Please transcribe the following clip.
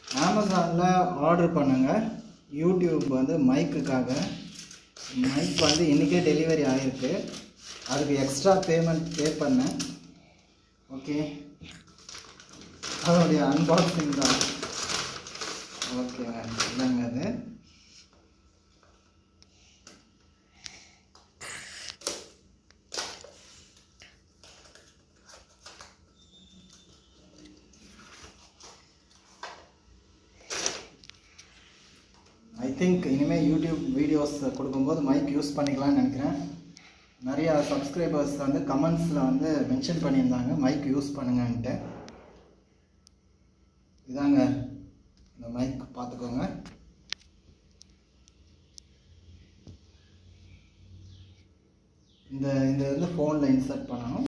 அமேசானில் ஆர்டர் பண்ணுங்க யூடியூப் வந்து மைக்குக்காக மைக் வந்து இன்றைக்கே டெலிவரி ஆகிருக்கு அதுக்கு எக்ஸ்ட்ரா பேமெண்ட் பே பண்ணேன் ஓகே அதனுடைய அன்பாக்சிங் தான் ஓகே இல்லைங்க அது ஐ திங்க் இனிமேல் யூடியூப் வீடியோஸ் கொடுக்கும்போது மைக் யூஸ் பண்ணிக்கலாம்னு நினைக்கிறேன் நிறையா சப்ஸ்கிரைபர்ஸ் வந்து கமெண்ட்ஸில் வந்து மென்ஷன் பண்ணியிருந்தாங்க மைக் யூஸ் பண்ணுங்கன்ட்டு இதாங்க இந்த மைக் பார்த்துக்கோங்க இந்த இந்த வந்து ஃபோனில் இன்சர்ட் பண்ணணும்